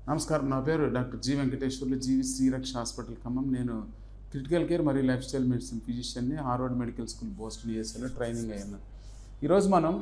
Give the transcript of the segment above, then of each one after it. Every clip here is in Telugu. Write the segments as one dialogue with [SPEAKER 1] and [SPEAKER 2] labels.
[SPEAKER 1] నమస్కారం నా పేరు డాక్టర్ జి వెంకటేశ్వర్లు జీవి శ్రీరక్ష హాస్పిటల్ ఖమ్మం నేను క్రిటికల్ కేర్ మరియు లైఫ్ స్టైల్ మెడిసిన్ ఫిజిషియన్ని హార్వర్డ్ మెడికల్ స్కూల్ బోస్టన్ యూఎస్ఏలో ట్రైనింగ్ అయ్యాను ఈరోజు మనం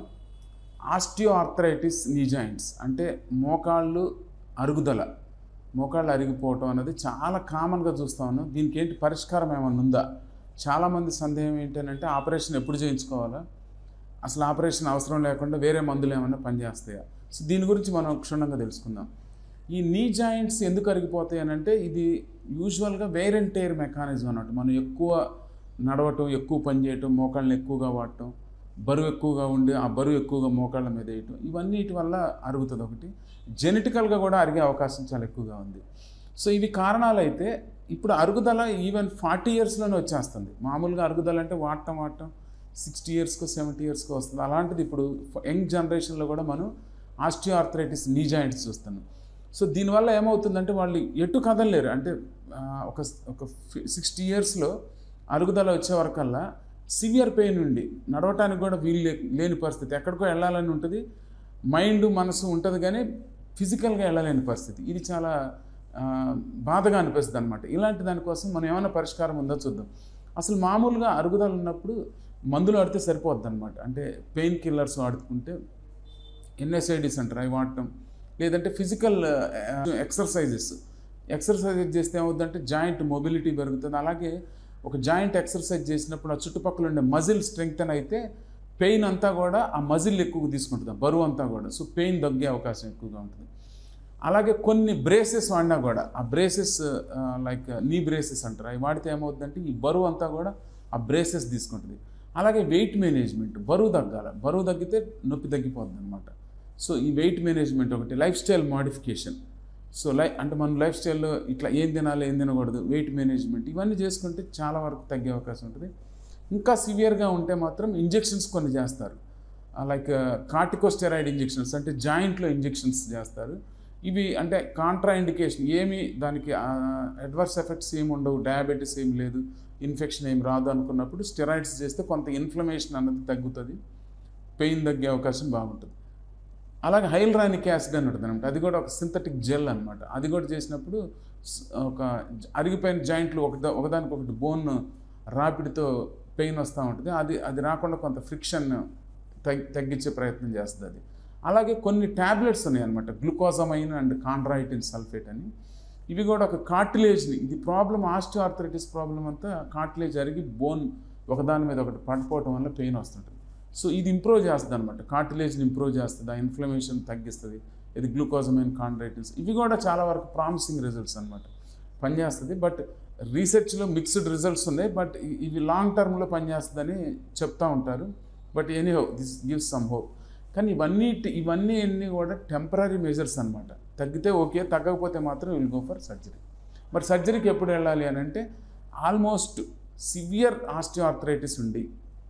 [SPEAKER 1] ఆస్టియో ఆర్థరైటిస్ నీ జాయింట్స్ అంటే మోకాళ్ళు అరుగుదల మోకాళ్ళు అరిగిపోవటం అనేది చాలా కామన్గా చూస్తా ఉన్నాం దీనికి ఏంటి పరిష్కారం ఏమైనా ఉందా చాలామంది సందేహం ఏంటంటే ఆపరేషన్ ఎప్పుడు చేయించుకోవాలా అసలు ఆపరేషన్ అవసరం లేకుండా వేరే మందులు ఏమైనా పనిచేస్తాయా సో దీని గురించి మనం క్షుణ్ణంగా తెలుసుకుందాం ఈ నీ జాయింట్స్ ఎందుకు అరిగిపోతాయి అని అంటే ఇది యూజువల్గా వేర్ అండ్ టేర్ మెకానిజం అన్నట్టు మనం ఎక్కువ నడవటం ఎక్కువ పని చేయటం మోకాళ్ళని ఎక్కువగా వాడటం బరువు ఎక్కువగా ఉండి ఆ బరువు ఎక్కువగా మోకాళ్ళ మీద వేయటం ఇవన్నిటి వల్ల అరుగుతుంది ఒకటి జెనెటికల్గా కూడా అరిగే అవకాశం చాలా ఎక్కువగా ఉంది సో ఇవి కారణాలు అయితే ఇప్పుడు అరుగుదల ఈవెన్ ఫార్టీ ఇయర్స్లోనే వచ్చేస్తుంది మామూలుగా అరుగుదల అంటే వాడటం వాడటం సిక్స్టీ ఇయర్స్కో సెవెంటీ ఇయర్స్కో వస్తుంది అలాంటిది ఇప్పుడు యంగ్ జనరేషన్లో కూడా మనం ఆస్టియో ఆర్థరైటిస్ నీ జాయింట్స్ చూస్తున్నాం సో దీనివల్ల ఏమవుతుందంటే వాళ్ళు ఎటు కదలలేరు అంటే ఆ, ఒక ఒక సిక్స్టీ ఇయర్స్లో అరుగుదల వచ్చే వరకల్లా సివియర్ పెయిన్ ఉండి నడవటానికి కూడా వీలు లే- లేని పరిస్థితి ఎక్కడికో వెళ్ళాలని ఉంటుంది మైండ్ మనసు ఉంటుంది కానీ ఫిజికల్గా వెళ్ళలేని పరిస్థితి ఇది చాలా ఆ, బాధగా అనిపిస్తుంది అనమాట ఇలాంటి దానికోసం మనం ఏమైనా పరిష్కారం ఉందో చూద్దాం అసలు మామూలుగా అరుగుదల ఉన్నప్పుడు మందులు ఆడితే సరిపోద్ది అనమాట అంటే పెయిన్ కిల్లర్స్ వాడుకుంటే ఎన్ఎస్ఐడిస్ అంటారు అవి వాడటం లేదంటే ఫిజికల్ ఎక్సర్సైజెస్ ఎక్సర్సైజెస్ చేస్తే ఏమవుతుందంటే జాయింట్ మొబిలిటీ పెరుగుతుంది అలాగే ఒక జాయింట్ ఎక్సర్సైజ్ చేసినప్పుడు ఆ చుట్టుపక్కల ఉండే మజిల్ స్ట్రెంగ్తన్ అయితే పెయిన్ అంతా కూడా ఆ మజిల్ ఎక్కువ తీసుకుంటుంది ఆ బరువు అంతా కూడా సో పెయిన్ తగ్గే అవకాశం ఎక్కువగా ఉంటుంది అలాగే కొన్ని బ్రేసెస్ వాడినా కూడా ఆ బ్రేసెస్ లైక్ నీ బ్రేసెస్ అంటారు అవి వాడితే ఏమవుతుందంటే ఈ బరువు అంతా కూడా ఆ బ్రేసెస్ తీసుకుంటుంది అలాగే వెయిట్ మేనేజ్మెంట్ బరువు తగ్గాల బరువు తగ్గితే నొప్పి తగ్గిపోతుంది అనమాట సో ఈ వెయిట్ మేనేజ్మెంట్ ఒకటి లైఫ్ స్టైల్ మాడిఫికేషన్ సో లై అంటే మన లైఫ్ స్టైల్లో ఇట్లా ఏం తినాలి ఏం తినకూడదు వెయిట్ మేనేజ్మెంట్ ఇవన్నీ చేసుకుంటే చాలా వరకు తగ్గే అవకాశం ఉంటుంది ఇంకా సివియర్గా ఉంటే మాత్రం ఇంజెక్షన్స్ కొన్ని చేస్తారు లైక్ కార్టికోస్టెరాయిడ్ ఇంజెక్షన్స్ అంటే జాయింట్లో ఇంజెక్షన్స్ చేస్తారు ఇవి అంటే కాంట్రా ఇండికేషన్ ఏమి దానికి అడ్వర్స్ ఎఫెక్ట్స్ ఏమి ఉండవు డయాబెటీస్ ఏం లేదు ఇన్ఫెక్షన్ ఏం రాదు అనుకున్నప్పుడు స్టెరాయిడ్స్ చేస్తే కొంత ఇన్ఫ్లమేషన్ అన్నది తగ్గుతుంది పెయిన్ తగ్గే అవకాశం బాగుంటుంది అలాగే హైల్రానిక్ యాసిడ్ అని ఉంటుంది అనమాట అది కూడా ఒక సింథటిక్ జెల్ అనమాట అది కూడా చేసినప్పుడు స్- ఒక జ- అరిగిపోయిన జాయింట్లు ఒక ఒకదానికి ఒకటి బోన్ రాపిడితో పెయిన్ వస్తూ ఉంటుంది అది అది రాకుండా కొంత ఫ్రిక్షన్ తగ్గి తగ్గించే ప్రయత్నం చేస్తుంది అది అలాగే కొన్ని ట్యాబ్లెట్స్ ఉన్నాయి అనమాట గ్లూకోజమైన్ అండ్ కాండ్రాయిటిన్ సల్ఫేట్ అని ఇవి కూడా ఒక కార్టిలేజ్ని ఇది ప్రాబ్లం ఆస్టియోఆర్థరైటిస్ ప్రాబ్లం అంతా కార్టిలేజ్ అరిగి బోన్ ఒకదాని మీద ఒకటి పడిపోవటం వల్ల పెయిన్ వస్తుంటుంది సో ఇది ఇంప్రూవ్ చేస్తుంది అనమాట కార్టిలేజ్ని ఇంప్రూవ్ చేస్తుంది ఆ ఇన్ఫ్లమేషన్ తగ్గిస్తుంది ఇది గ్లూకోజమైన్ కాండ్రైటిన్స్ ఇవి కూడా చాలా వరకు ప్రామిసింగ్ రిజల్ట్స్ అనమాట పనిచేస్తుంది బట్ రీసెర్చ్లో మిక్స్డ్ రిజల్ట్స్ ఉన్నాయి బట్ ఇ- ఇవి లాంగ్ టర్మ్లో పనిచేస్తుందని చెప్తా ఉంటారు but anyhow this gives some hope కానీ ఇవన్నీ ఇవన్నీ అన్నీ కూడా టెంపరీ మెజర్స్ అనమాట తగ్గితే ఓకే తగ్గకపోతే మాత్రం విల్ గో ఫర్ సర్జరీ మరి సర్జరీకి ఎప్పుడు వెళ్ళాలి అని అంటే ఆల్మోస్ట్ సివియర్ ఆస్టియోఆర్థరైటిస్ ఉండి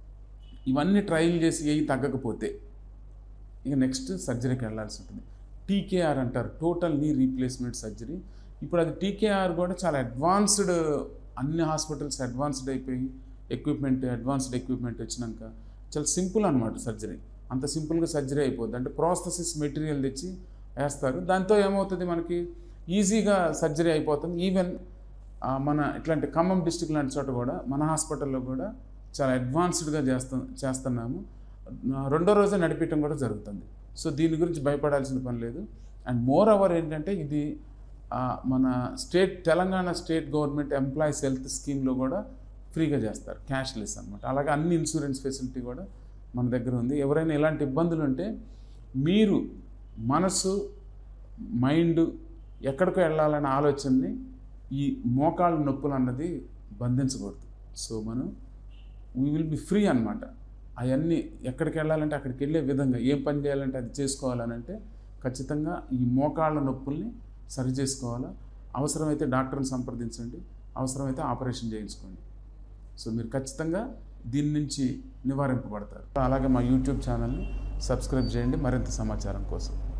[SPEAKER 1] ఇవన్నీ ట్రయల్ చేసి ఏవి తగ్గకపోతే ఇక నెక్స్ట్ సర్జరీకి వెళ్ళాల్సి ఉంటుంది టీకేఆర్ అంటారు టోటల్ నీ రీప్లేస్మెంట్ సర్జరీ ఇప్పుడు అది టీకేఆర్ కూడా చాలా అడ్వాన్స్డ్ అన్ని హాస్పిటల్స్ అడ్వాన్స్డ్ అయిపోయి ఎక్విప్మెంట్ అడ్వాన్స్డ్ ఎక్విప్మెంట్ వచ్చినాక చాలా సింపుల్ అనమాట సర్జరీ అంత సింపుల్గా సర్జరీ అయిపోద్ది అంటే ప్రాస్థెసిస్ మెటీరియల్ తెచ్చి వేస్తారు దాంతో ఏమవుతుంది మనకి ఈజీగా సర్జరీ అయిపోతుంది ఈవెన్ ఆ, మన ఇట్లాంటి ఖమ్మం డిస్టిక్ లాంటి చోట కూడా మన హాస్పిటల్లో కూడా చాలా అడ్వాన్స్డ్గా చేస్తా చేస్తున్నాము ఆ, రెండో రోజే నడిపించడం కూడా జరుగుతుంది సో దీని గురించి భయపడాల్సిన పని లేదు అండ్ మోర్ ఓవర్ ఏంటంటే ఇది ఆ, మన state Telangana state government employees health స్కీమ్లో కూడా ఫ్రీగా చేస్తారు క్యాష్లెస్ అనమాట అలాగే అన్ని ఇన్సూరెన్స్ ఫెసిలిటీ కూడా మన దగ్గర ఉంది ఎవరైనా ఇలాంటి ఇబ్బందులు ఉంటే మీరు మనసు మైండ్ ఎక్కడికో వెళ్ళాలనే ఆలోచనని ఈ మోకాళ్ళ నొప్పులు అన్నది బంధించకూడదు సో మనం వీ విల్ బి ఫ్రీ అనమాట అవన్నీ ఎక్కడికి వెళ్ళాలంటే అక్కడికి వెళ్ళే విధంగా ఏం పని చేయాలంటే అది చేసుకోవాలని అంటే ఖచ్చితంగా ఈ మోకాళ్ళ నొప్పుల్ని సరి చేసుకోవాలా అవసరమైతే డాక్టర్ని సంప్రదించండి అవసరమైతే ఆపరేషన్ చేయించుకోండి సో మీరు ఖచ్చితంగా దీని నుంచి నివారింపబడతారు అలాగే మా యూట్యూబ్ ఛానల్ని సబ్స్క్రైబ్ చేయండి మరింత సమాచారం కోసం